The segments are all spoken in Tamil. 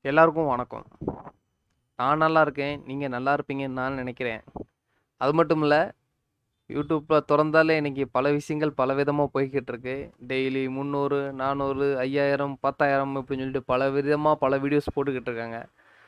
எல்லாருக்கும் வணக்கம். நான் நல்லா இருக்கேன். நீங்க நல்லா இருப்பீங்கன்னு நான் நினைக்கிறேன். அது மட்டும் இல்ல, யூடியூப்ப தொறந்தாலே இன்னைக்கு பல விஷயங்கள் பல விதமா போய்க்கிட்டு இருக்கு. டெய்லி 300, 400, 5000, 10000 இப்படின்னு சொல்லிட்டு பல விதமா பல வீடியோஸ் போட்டுக்கிட்டு இருக்காங்க.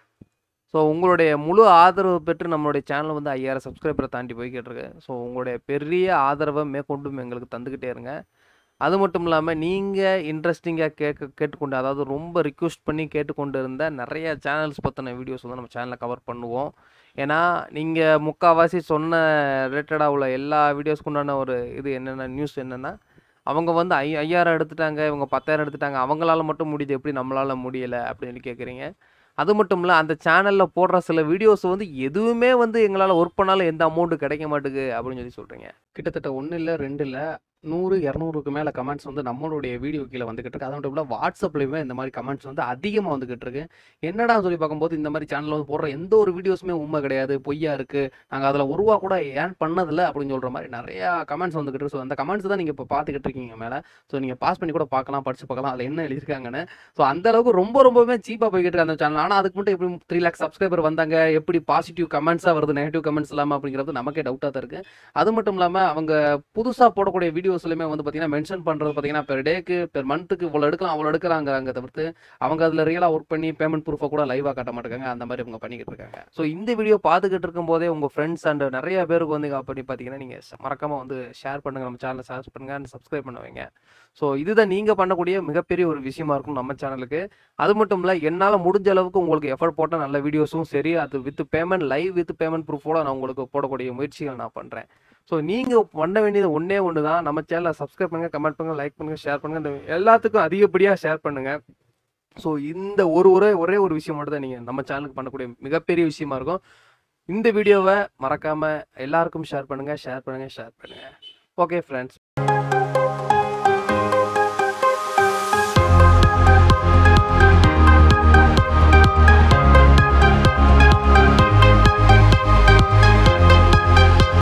ஸோ உங்களுடைய முழு ஆதரவு பெற்று நம்மளுடைய சேனல் வந்து 5000 சப்ஸ்கிரைபர தாண்டி போய்க்கிட்டு இருக்கு. ஸோ உங்களுடைய பெரிய ஆதரவ மேற்கொண்டும் எங்களுக்கு தந்துக்கிட்டே இருங்க. அது மட்டும் இல்லாம நீங்க இன்ட்ரஸ்டிங்கா கேட்க கேட்டுக்கொண்டு அதாவது ரொம்ப ரிக்வெஸ்ட் பண்ணி கேட்டுக்கொண்டு இருந்த நெறைய சேனல்ஸ் பத்தின வீடியோஸ் வந்து நம்ம சேனல்ல கவர் பண்ணுவோம். ஏன்னா, நீங்க முக்காவாசி சொன்ன ரிலேட்டடா உள்ள எல்லா வீடியோஸ்க்கு உண்டான ஒரு இது என்னன்னா நியூஸ் என்னன்னா, அவங்க வந்து ஐ 5000 எடுத்துட்டாங்க, இவங்க 10000 எடுத்துட்டாங்க. அவங்களால மட்டும் முடியுது எப்படி நம்மளால முடியல அப்படின்னு சொல்லி கேட்குறீங்க. அது மட்டும் இல்ல அந்த சேனல்ல போடுற சில வீடியோஸ் வந்து எதுவுமே வந்து எங்களால ஒர்க் பண்ணாலும் எந்த அமௌண்ட்டும் கிடைக்க மாட்டுது அப்படின்னு சொல்லி சொல்றீங்க. கிட்டத்தட்ட 1 இல்ல 2 இல்ல 100, 200க்கு மேல கமெண்ட்ஸ் வந்து நம்மளுடைய வீடியோ கீழ வந்துகிட்டு இருக்கு. அது மட்டும் இல்ல WhatsAppலயுமே இந்த மாரி கமெண்ட்ஸ் வந்து அதிகமா வந்துகிட்டு இருக்கு. என்னடான்னு சொல்லி பார்க்கும்போது இந்த மாரி சேனல்ல வந்து போடுற எந்த ஒரு வீடியோஸுமே உண்மை கிடையாது. பொய்யா இருக்கு. நாங்க அதுல ரூ. 1 கூட ஏர்ன் பண்ணதில்ல அப்படின்னு சொல்ற மாரி நெறையா கமெண்ட்ஸ் வந்துகிட்டு இருக்கு. ஸோ அந்த கமெண்ட்ஸ் தான் நீங்க இப்ப பார்த்துக்கிட்டு இருக்கீங்க மேல. ஸோ நீங்க பாஸ் பண்ணி கூட பார்க்கலாம், படிச்சு பார்க்கலாம். அதுல என்ன எழுதியிருக்காங்கன்னு. ஸோ அந்த அளவுக்கு ரொம்ப ரொம்பவுமே சீப்பா போய்க்கிட்டு இருக்கு அந்த சேனல். ஆனா அதுக்கு மட்டும் எப்படி 3,00,000 சப்ஸ்கிரைபர் வந்தாங்க? எப்படி பாசிட்டிவ் கமெண்ட்ஸா வருது, நெகட்டிவ் கமெண்ட்ஸ் இல்லாம அப்படிங்கிறது நமக்கே டவுட்டா தான் இருக்கு. அது மட்டும் இல்லாம அவங்க புதுசா போடக்கூடிய வீடியோஸ்லயுமே வந்து பார்த்தீங்கன்னா, மென்ஷன் பண்றது பார்த்தீங்கன்னா, பெர் டேக்கு, பெர் மந்த்துக்கு இவ்வளோ எடுக்கலாம், அவ்வளோ எடுக்கலாங்கிறாங்க தவிர்த்து, அவங்க அதுல ரியலா ஒர்க் பண்ணி பேமெண்ட் ப்ரூஃப கூட லைவா காட்ட மாட்டேங்கிறாங்க. அந்த மாரி இவங்க பண்ணிக்கிட்டு இருக்காங்க. ஸோ இந்த வீடியோ பார்த்துக்கிட்டு இருக்கும்போதே உங்க ஃப்ரெண்ட்ஸ் அண்ட் நெறைய பேருக்கு வந்து அப்படி பார்த்தீங்கன்னா, நீங்க ஸ் மறக்காம வந்து ஷேர் பண்ணுங்க. நம்ம சேனல ஷேர் பண்ணுங்க அண்ட் சப்ஸ்கிரைப் பண்ண வைங்க. ஸோ இதுதான் நீங்க பண்ணக்கூடிய மிகப்பெரிய ஒரு விஷயமா இருக்கும் நம்ம சேனலுக்கு. அது மட்டும் இல்ல என்னால முடிஞ்ச அளவுக்கு உங்களுக்கு எஃபோர்ட் போட்ட நல்ல வீடியோஸும் சரி, அது with payment live with payment ப்ரூஃபோட நான் உங்களுக்கு போடக்கூடிய முயற்சிகள் நான் பண்றேன். ஸோ நீங்க பண்ண வேண்டியது ஒண்ணே ஒண்ணு தான். நம்ம சேனல சப்ஸ்கிரைப் பண்ணுங்க, கமெண்ட் பண்ணுங்க, லைக் பண்ணுங்க, ஷேர் பண்ணுங்க. இந்த எல்லாத்துக்கும் அதிகப்படியா ஷேர் பண்ணுங்க. ஸோ இந்த ஒரு ஒரே ஒரே ஒரு விஷயம் மட்டும் தான் நீங்க நம்ம சேனலுக்கு பண்ணக்கூடிய மிகப்பெரிய விஷயமா இருக்கும். இந்த வீடியோவ மறக்காம எல்லாருக்கும் ஷேர் பண்ணுங்க, ஷேர் பண்ணுங்க, ஷேர் பண்ணுங்க. Okay friends.